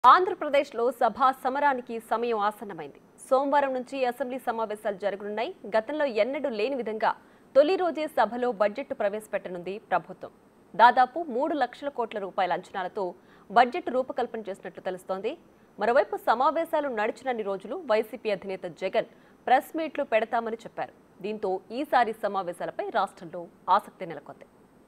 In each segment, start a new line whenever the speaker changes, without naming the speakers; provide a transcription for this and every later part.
ఆంధ్రప్రదేశ్లో సభా సమరానికి సమయం ఆసన్నమైంది సోమవారం నుంచి అసెంబ్లీ సమావేశాలు జరగనున్నాయి గతంలో ఎన్నడూ లేని విధంగా తొలి రోజే సభలో బడ్జెట్ ప్రవేశపెట్టనుంది ప్రభుత్వం దాదాపు మూడు లక్షల కోట్ల రూపాయల అంచనాలతో బడ్జెట్ రూపకల్పన చేసినట్లు తెలుస్తోంది మరోవైపు సమావేశాలు నడిచినన్ని రోజులు వైసీపీ అధినేత జగన్ ప్రెస్ మీట్లు పెడతామని చెప్పారు దీంతో ఈసారి సమావేశాలపై రాష్ట్రంలో ఆసక్తి నెలకొంది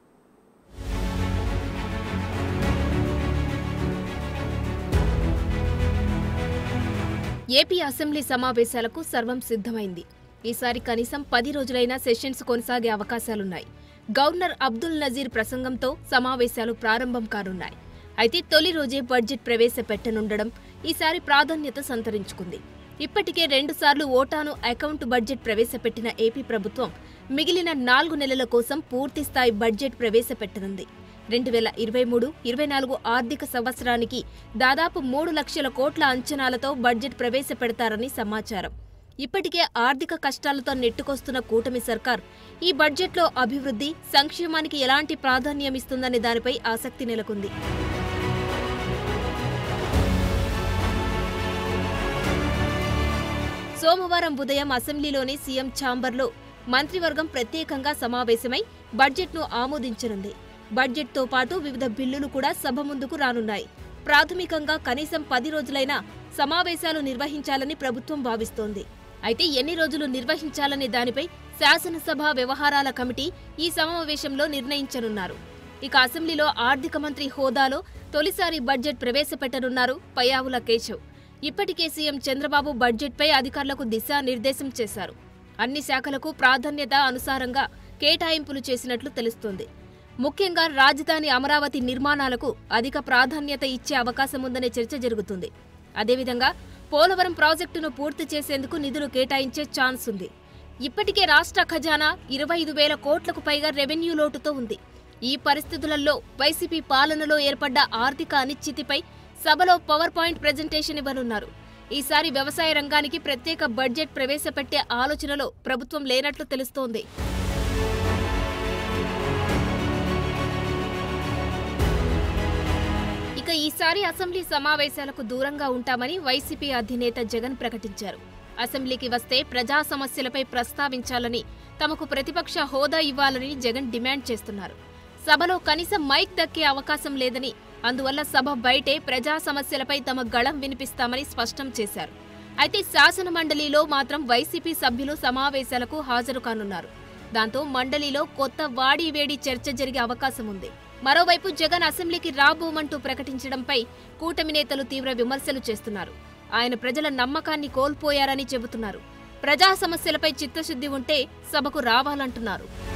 ఏపీ అసెంబ్లీ సమావేశాలకు సర్వం సిద్ధమైంది ఈసారి కనీసం పది రోజులైనా సెషన్స్ కొనసాగే అవకాశాలున్నాయి గవర్నర్ అబ్దుల్ నజీర్ ప్రసంగంతో సమావేశాలు ప్రారంభం కానున్నాయి అయితే తొలి రోజే బడ్జెట్ ప్రవేశపెట్టనుండడం ఈసారి ప్రాధాన్యత సంతరించుకుంది ఇప్పటికే రెండుసార్లు ఓటాను అకౌంట్ బడ్జెట్ ప్రవేశపెట్టిన ఏపీ ప్రభుత్వం మిగిలిన నాలుగు నెలల కోసం పూర్తిస్థాయి బడ్జెట్ ప్రవేశపెట్టనుంది రెండు వేల ఇరవై మూడు ఇరవై నాలుగు ఆర్థిక సంవత్సరానికి దాదాపు మూడు లక్షల కోట్ల అంచనాలతో బడ్జెట్ ప్రవేశపెడతారని సమాచారం ఇప్పటికే ఆర్థిక కష్టాలతో నెట్టుకొస్తున్న కూటమి సర్కార్ ఈ బడ్జెట్లో అభివృద్ధి సంక్షేమానికి ఎలాంటి ప్రాధాన్యమిస్తుందనే దానిపై ఆసక్తి నెలకొంది సోమవారం ఉదయం అసెంబ్లీలోని సీఎం ఛాంబర్లో మంత్రివర్గం ప్రత్యేకంగా సమావేశమై బడ్జెట్ను ఆమోదించనుంది బడ్జెట్తో పాటు వివిధ బిల్లులు కూడా సభ ముందుకు రానున్నాయి ప్రాథమికంగా కనీసం పది రోజులైనా సమావేశాలు నిర్వహించాలని ప్రభుత్వం భావిస్తోంది అయితే ఎన్ని రోజులు నిర్వహించాలనే దానిపై శాసనసభ వ్యవహారాల కమిటీ ఈ సమావేశంలో నిర్ణయించనున్నారు ఇక అసెంబ్లీలో ఆర్థిక మంత్రి హోదాలో తొలిసారి బడ్జెట్ ప్రవేశపెట్టనున్నారు పయావుల కేశవ్ ఇప్పటికే సీఎం చంద్రబాబు బడ్జెట్పై అధికారులకు దిశానిర్దేశం చేశారు అన్ని శాఖలకు ప్రాధాన్యత అనుసారంగా కేటాయింపులు చేసినట్లు తెలుస్తోంది ముఖ్యంగా రాజధాని అమరావతి నిర్మాణాలకు అధిక ప్రాధాన్యత ఇచ్చే అవకాశం ఉందనే చర్చ జరుగుతుంది అదేవిధంగా పోలవరం ప్రాజెక్టును పూర్తి చేసేందుకు నిధులు కేటాయించే ఛాన్స్ ఉంది ఇప్పటికే రాష్ట్ర ఖజానా ఇరవై ఐదు వేల కోట్లకు పైగా రెవెన్యూ లోటుతో ఉంది ఈ పరిస్థితులలో వైసీపీ పాలనలో ఏర్పడ్డ ఆర్థిక అనిశ్చితిపై సభలో పవర్ పాయింట్ ప్రజెంటేషన్ ఇవ్వనున్నారు ఈసారి వ్యవసాయ రంగానికి ప్రత్యేక బడ్జెట్ ప్రవేశపెట్టే ఆలోచనలో ప్రభుత్వం లేనట్లు తెలుస్తోంది ఇక ఈసారి అసెంబ్లీ సమావేశాలకు దూరంగా ఉంటామని వైసీపీ అధినేత జగన్ ప్రకటించారు అసెంబ్లీకి వస్తే ప్రజా సమస్యలపై ప్రస్తావించాలని తమకు ప్రతిపక్ష హోదా ఇవ్వాలని జగన్ డిమాండ్ చేస్తున్నారు సభలో కనీసం మైక్ దక్కే అవకాశం లేదని అందువల్ల సభ బయటే ప్రజా సమస్యలపై తమ గళం వినిపిస్తామని స్పష్టం చేశారు అయితే శాసన మండలిలో మాత్రం వైసీపీ సభ్యులు సమావేశాలకు హాజరు కానున్నారు దాంతో మండలిలో కొత్త వాడి వేడి చర్చ జరిగే అవకాశం ఉంది మరోవైపు జగన్ అసెంబ్లీకి రాబోమంటూ ప్రకటించడంపై కూటమి నేతలు తీవ్ర విమర్శలు చేస్తున్నారు ఆయన ప్రజల నమ్మకాన్ని కోల్పోయారని చెబుతున్నారు ప్రజా సమస్యలపై చిత్తశుద్ధి ఉంటే సభకు రావాలంటున్నారు